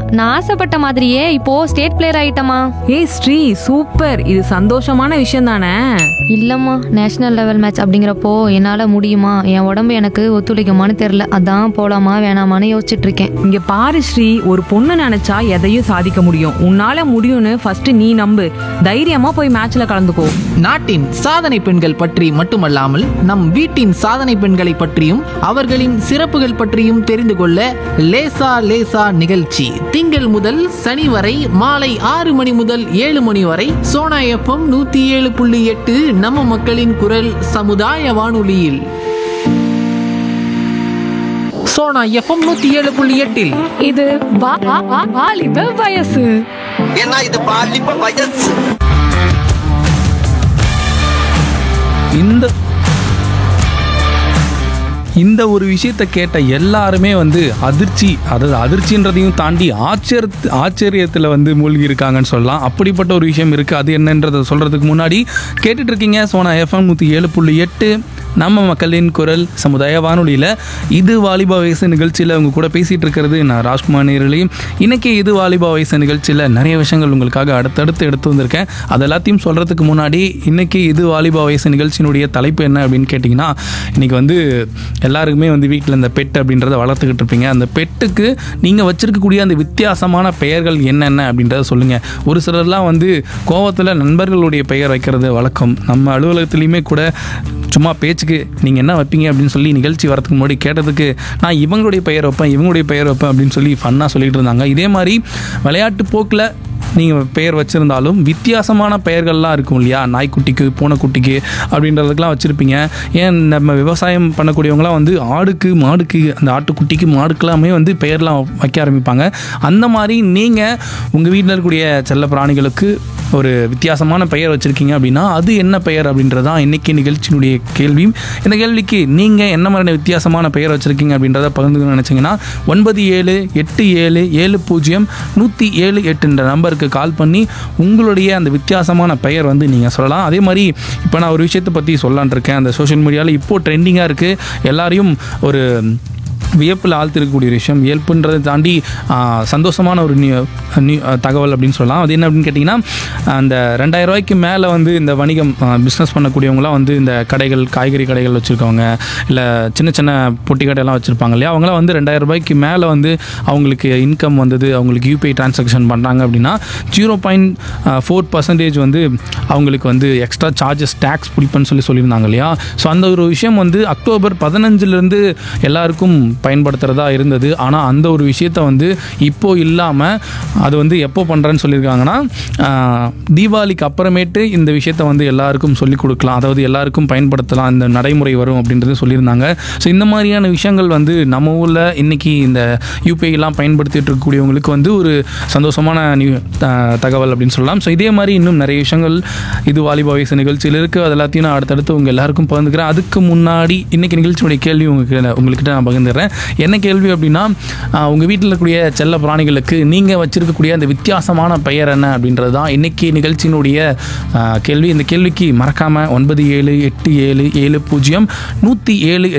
நான் ஆசைப்பட்ட மாதிரியே இப்போ ஸ்டேட் பிளேயர் ஆயிட்டமா ஏய் ஸ்ரீ சூப்பர் இது சந்தோஷமான விஷயம் தானே இல்லம்மா நேஷனல் லெவல் மேட்ச் அப்படிங்கிறப்போ என்னால முடியுமா என் உடம்பு எனக்கு ஒத்துழைக்குமான்னு தெரியல அதான் போலாமா வேணாமான்னு யோசிச்சுட்டு இருக்கேன் இங்க பாரு ஸ்ரீ ஒரு பொண்ணு நினைச்சா எதையும் சாதிக்க முடியும் உன்னால முடியும்னு ஃபர்ஸ்ட் நீ நம்பு தைரியமா போய் மேட்ச்ல கலந்துக்கோ நாட்டின் சாதனை பெண்கள் பற்றி மட்டுமல்லாமல் நம் வீட்டின் சாதனை பெண்களை பற்றியும் அவர்களின் சிறப்புகள் பற்றியும் தெரிந்து கொள்ள லேசா லேசா நிகழ்ச்சி திங்கள் முதல் சனி வரை மாலை ஆறு மணி முதல் ஏழு மணி வரை சோனா எஃப்எம் நூத்தி ஏழு புள்ளி எட்டு நம்ம மக்களின் குரல் சமுதாய வானொலியில் சோனா எஃப்எம் நூத்தி ஏழு புள்ளி எட்டில் இது வா- வா- வா- வாலிப வயசு ஏன்னா இது பாலிப்ப வயசு இந்த இந்த ஒரு விஷயத்தை கேட்ட எல்லாருமே வந்து அதிர்ச்சி அதாவது அதிர்ச்சின்றதையும் தாண்டி ஆச்சரிய ஆச்சரியத்தில் வந்து மூழ்கி இருக்காங்கன்னு சொல்லலாம் அப்படிப்பட்ட ஒரு விஷயம் இருக்குது அது என்னன்றதை சொல்கிறதுக்கு முன்னாடி கேட்டுட்டு இருக்கீங்க சோனா எஃப்எம் நூற்றி ஏழு புள்ளி எட்டு நம்ம மக்களின் குரல் சமுதாய வானொலியில் இது வாலிபா வயசு நிகழ்ச்சியில் உங்க கூட பேசிகிட்டு இருக்கிறது நான் ராஜ்குமார் நேரலி இன்னைக்கு இது வாலிபா வயசு நிகழ்ச்சியில் நிறைய விஷயங்கள் உங்களுக்காக அடுத்தடுத்து எடுத்து வந்திருக்கேன் அது எல்லாத்தையும் சொல்கிறதுக்கு முன்னாடி இன்னைக்கு இது வாலிபா வயசு நிகழ்ச்சியினுடைய தலைப்பு என்ன அப்படின்னு கேட்டிங்கன்னா இன்னைக்கு வந்து எல்லாருக்குமே வந்து வீட்டில் இந்த பெட் அப்படின்றத வளர்த்துக்கிட்டு இருப்பீங்க அந்த பெட்டுக்கு நீங்கள் வச்சிருக்கக்கூடிய அந்த வித்தியாசமான பெயர்கள் என்னென்ன அப்படின்றத சொல்லுங்கள் ஒரு சிலர்லாம் வந்து கோவத்தில் நண்பர்களுடைய பெயர் வைக்கிறது வழக்கம் நம்ம அலுவலகத்துலேயுமே கூட சும்மா பேச்சுக்கு நீங்கள் என்ன வைப்பீங்க அப்படின்னு சொல்லி நிகழ்ச்சி வரதுக்கு முன்னாடி கேட்டதுக்கு நான் இவங்களுடைய பெயர் வைப்பேன் இவங்களுடைய பெயர் வைப்பேன் அப்படின்னு சொல்லி ஃபன்னாக சொல்லிட்டு இருந்தாங்க இதே மாதிரி விளையாட்டு போக்கில் நீங்கள் பெயர் வச்சுருந்தாலும் வித்தியாசமான பெயர்கள்லாம் இருக்கும் இல்லையா நாய்க்குட்டிக்கு பூனைக்குட்டிக்கு அப்படின்றதுக்கெலாம் வச்சுருப்பீங்க ஏன் நம்ம விவசாயம் பண்ணக்கூடியவங்களாம் வந்து ஆடுக்கு மாடுக்கு அந்த ஆட்டுக்குட்டிக்கு மாடுக்கெல்லாமே வந்து பெயர்லாம் வைக்க ஆரம்பிப்பாங்க அந்த மாதிரி நீங்கள் உங்கள் வீட்டில் இருக்கக்கூடிய செல்ல பிராணிகளுக்கு ஒரு வித்தியாசமான பெயர் வச்சுருக்கீங்க அப்படின்னா அது என்ன பெயர் அப்படின்றதான் இன்றைக்கி நிகழ்ச்சியினுடைய கேள்வி இந்த கேள்விக்கு நீங்கள் என்ன மாதிரியான வித்தியாசமான பெயர் வச்சுருக்கீங்க அப்படின்றத பகிர்ந்துக்கணும்னு நினச்சிங்கன்னா ஒன்பது ஏழு எட்டு ஏழு ஏழு பூஜ்ஜியம் நூற்றி ஏழு எட்டுன்ற நம்பருக்கு கால் பண்ணி உங்களுடைய அந்த வித்தியாசமான பெயர் வந்து நீங்கள் சொல்லலாம் அதே மாதிரி இப்போ நான் ஒரு விஷயத்தை பற்றி சொல்லலான் இருக்கேன் அந்த சோஷியல் மீடியாவில் இப்போது ட்ரெண்டிங்காக இருக்குது எல்லாரையும் ஒரு வியப்பில் ஆழ்த்திருக்கக்கூடிய ஒரு விஷயம் இயல்புன்றதை தாண்டி ஆ, சந்தோஷமான ஒரு நியூ நியூ தகவல் அப்படின்னு சொல்லலாம் அது என்ன அப்படின்னு கேட்டிங்கன்னா அந்த ரெண்டாயிரம் ரூபாய்க்கு மேலே வந்து இந்த வணிகம் பிஸ்னஸ் பண்ணக்கூடியவங்களாம் வந்து இந்த கடைகள் காய்கறி கடைகள் வச்சுருக்கவங்க இல்லை சின்ன சின்ன பொட்டி கடையெல்லாம் வச்சுருப்பாங்க இல்லையா அவங்களாம் வந்து ரெண்டாயிரம் ரூபாய்க்கு மேலே வந்து அவங்களுக்கு இன்கம் வந்தது அவங்களுக்கு யூபிஐ டிரான்சாக்ஷன் பண்ணுறாங்க அப்படின்னா ஜீரோ பாயிண்ட் ஃபோர் பர்சன்டேஜ் வந்து அவங்களுக்கு வந்து எக்ஸ்ட்ரா சார்ஜஸ் டேக்ஸ் பிடிப்பேன்னு சொல்லி சொல்லியிருந்தாங்க இல்லையா ஸோ அந்த ஒரு விஷயம் வந்து அக்டோபர் பதினஞ்சுலேருந்து எல்லாருக்கும் பயன்படுத்துகிறதா இருந்தது ஆனால் அந்த ஒரு விஷயத்தை வந்து இப்போ இல்லாமல் அது வந்து எப்போ பண்ணுறேன்னு சொல்லியிருக்காங்கன்னா ஆஹ், தீபாவளிக்கு அப்புறமேட்டு இந்த விஷயத்தை வந்து எல்லாருக்கும் சொல்லிக் கொடுக்கலாம் அதாவது எல்லாருக்கும் பயன்படுத்தலாம் இந்த நடைமுறை வரும் அப்படின்றது சொல்லியிருந்தாங்க ஸோ இந்த மாதிரியான விஷயங்கள் வந்து நம்ம ஊரில் இன்னைக்கு இந்த யூபிஐலாம் பயன்படுத்திட்டு இருக்கக்கூடியவங்களுக்கு வந்து ஒரு சந்தோஷமான நியூ- த- தகவல் அப்படின்னு சொல்லலாம் ஸோ இதே மாதிரி இன்னும் நிறைய விஷயங்கள் இது வாலிபா வயசு நிகழ்ச்சியில் இருக்குது அது எல்லாத்தையும் நான் அடுத்தடுத்து உங்கள் எல்லாருக்கும் பகிர்ந்துக்கிறேன் அதுக்கு முன்னாடி இன்னைக்கு நிகழ்ச்சியுடைய கேள்வி உங்களுக்கு உங்கள்கிட்ட நான் பகிர்ந்துடுறேன் என்ன கேள்வி அப்படின்னா ஆஹ், உங்க வீட்டில் இருக்கக்கூடிய செல்ல பிராணிகளுக்கு நீங்கள் வச்சிருக்கக்கூடிய அந்த வித்தியாசமான பெயர் என்ன அப்படின்றது தான் இன்னைக்கு நிகழ்ச்சியினுடைய ஆஹ், கேள்வி இந்த கேள்விக்கு மறக்காமல் ஒன்பது ஏழு எட்டு ஏழு ஏழு பூஜ்ஜியம் நூற்றி ஏழு